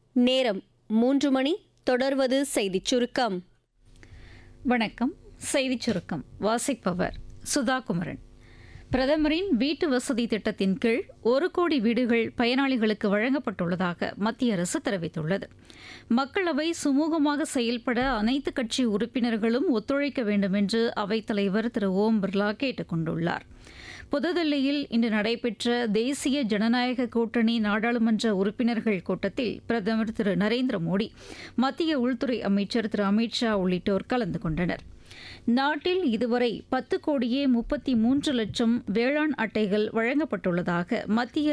நேரம் மூன்று மணி தொடர்வது செய்திச் சுருக்கம் வணக்கம் செய்திச் சுருக்கம் வாசிப்பவர் சுதா குமரன் பிரதமரின் வீட்டு வசதி திட்டத்தின் கீழ் ஒரு கோடி வீடுகள் பயனாளிகளுக்கு வழங்கப்பட்டுள்ளதாக மத்திய அரசு தெரிவித்துள்ளது மக்களவை சுமூகமாக செயல்பட அனைத்து கட்சி உறுப்பினர்களும் ஒத்துழைக்க வேண்டும் என்று அவைத்தலைவர் திரு ஓம் பிர்லா கேட்டுக் கொண்டுள்ளார் புதுதில்லியில் இன்று நடைபெற்ற தேசிய ஜனநாயக கூட்டணி நாடாளுமன்ற உறுப்பினர்கள் கூட்டத்தில் பிரதமர் திரு நரேந்திர மோடி மத்திய உள்துறை அமைச்சர் திரு அமித்ஷா உள்ளிட்டோர் கலந்து கொண்டனர் நாட்டில் இதுவரை பத்து கோடியே முப்பத்தி மூன்று லட்சம் வேளாண் அட்டைகள் வழங்கப்பட்டுள்ளதாக மத்திய